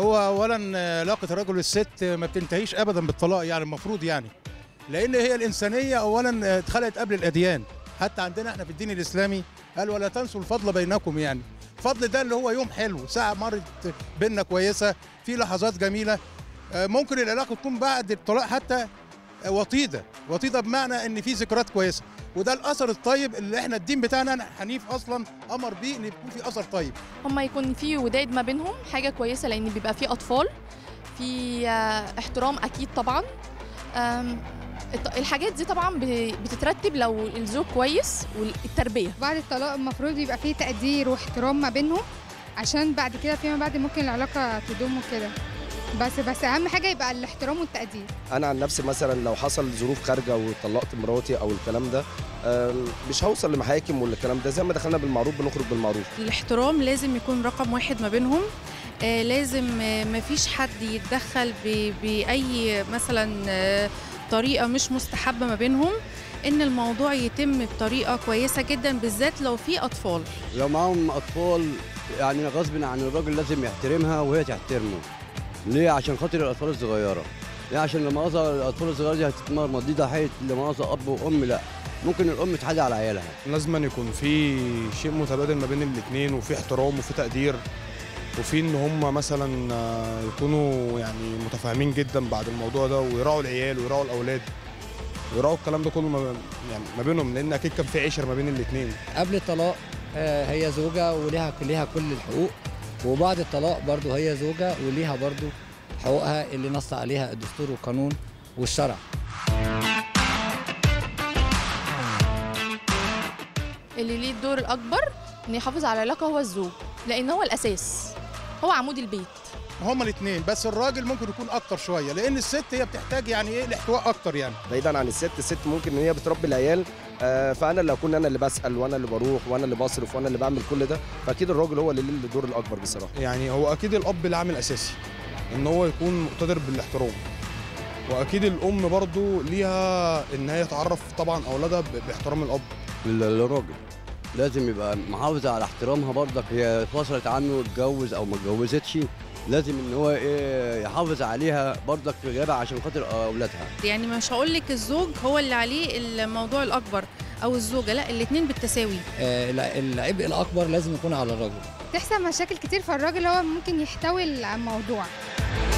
هو اولا آه، علاقه الرجل والست ما بتنتهيش ابدا بالطلاق يعني المفروض يعني لان هي الانسانيه اولا آه، اتخلقت قبل الاديان حتى عندنا احنا في الدين الاسلامي قال ولا تنسوا الفضل بينكم يعني الفضل ده اللي هو يوم حلو ساعه مرت بينا كويسه في لحظات جميله آه، ممكن العلاقه تكون بعد الطلاق حتى آه، وطيده وطيده بمعنى ان في ذكريات كويسه وده الاثر الطيب اللي احنا الدين بتاعنا حنيف اصلا امر بيه ان يكون في اثر طيب هما يكون في وداد ما بينهم حاجه كويسه لان بيبقى في اطفال في آه، احترام اكيد طبعا آم، الط- الحاجات دي طبعا ب- بتترتب لو الزوج كويس والتربيه بعد الطلاق المفروض يبقى فيه تقدير واحترام ما بينهم عشان بعد كده فيما بعد ممكن العلاقة تدوم وكده بس بس أهم حاجة يبقى الاحترام والتقدير انا عن نفسي مثلا لو حصل ظروف خارجه وطلقت مراتي او الكلام ده آم، مش هوصل لمحاكم ولا الكلام ده زي ما دخلنا بالمعروف بنخرج بالمعروف الاحترام لازم يكون رقم واحد ما بينهم آه، لازم آه، مفيش حد يتدخل ب- بأي مثلا آه، طريقة مش مستحبة ما بينهم إن الموضوع يتم بطريقة كويسة جدا بالذات لو في أطفال لو معاهم اطفال يعني غصب عن الراجل لازم يحترمها وهي تحترمه ليه عشان خاطر الاطفال الصغيره ليه عشان لما مؤاخذه الاطفال الصغيره دي هتتمرمط دي ضحيه لمؤاخذه اب وام لا ممكن الام تحادي على عيالها لازم يكون في شيء متبادل ما بين الاثنين وفي احترام وفي تقدير وفي ان هم مثلا آه، يكونوا يعني متفاهمين جدا بعد الموضوع ده ويراعوا العيال ويراعوا الاولاد ويراعوا الكلام ده كله ما يعني ما بينهم لان اكيد كان في عشره ما بين الاثنين قبل الطلاق آه، هي زوجة وليها ليها كل الحقوق وبعد الطلاق برضو هي زوجة وليها برضو حقوقها اللي نص عليها الدستور والقانون والشرع اللي ليه الدور الاكبر ان يحافظ على العلاقه هو الزوج لان هو الاساس هو عمود البيت هما الاثنين بس الراجل ممكن يكون اكتر شويه لان الست هي بتحتاج يعني ايه الاحتواء اكتر يعني بعيدا عن الست الست ممكن ان هي بتربي العيال آه، فانا اللي اكون انا اللي بسال وانا اللي بروح وانا اللي بصرف وانا اللي بعمل كل ده فاكيد الراجل هو اللي ليه الدور الاكبر بصراحه يعني هو اكيد الاب العامل اساسي ان هو يكون مقتدر بالاحترام واكيد الام برضو ليها ان هي تعرف طبعا اولادها ب- باحترام الاب ال- الراجل لازم يبقى محافظه على احترامها برضك هي فصلت عنه اتجوز او ما اتجوزتش لازم ان هو ايه يحافظ عليها برضك في غيابها عشان خاطر اولادها يعني مش هقول لك الزوج هو اللي عليه الموضوع الأكبر أو الزوجة لا الاتنين بالتساوي آه، الع- العبء الأكبر لازم يكون على الرجل تحصل مشاكل كتير فالراجل هو ممكن يحتوي الموضوع